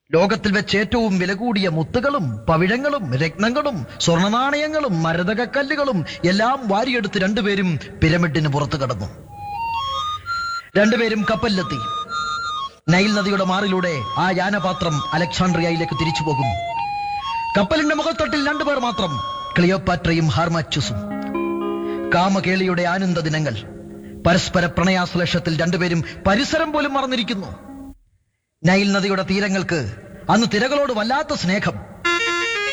ലോകത്തിൽ വെച്ച് ഏറ്റവും വില കൂടിയ മുത്തുകളും പവിഴങ്ങളും രത്നങ്ങളും സ്വർണനാണയങ്ങളും മരതകക്കല്ലുകളും എല്ലാം വാരിയെടുത്ത് രണ്ടുപേരും പിരമിഡിന് പുറത്തു കടന്നു രണ്ടുപേരും കപ്പലിലെത്തി നൈൽ നദിയുടെ മാറിലൂടെ ആ യാനപാത്രം അലക്സാണ്ട്രിയയിലേക്ക് തിരിച്ചു പോകുന്നു കപ്പലിന്റെ മുഖത്തൊട്ടിൽ രണ്ടുപേർ മാത്രം ക്ലിയോപാട്രയും ഹാർമാച്ചുസും കാമകേളിയുടെ ആനന്ദ ദിനങ്ങൾ പരസ്പര പ്രണയാശ്ലേഷത്തിൽ രണ്ടുപേരും പരിസരം പോലും മറന്നിരിക്കുന്നു നൈൽ നദിയുടെ തീരങ്ങൾക്ക് അന്ന് തിരകളോട് വല്ലാത്ത സ്നേഹം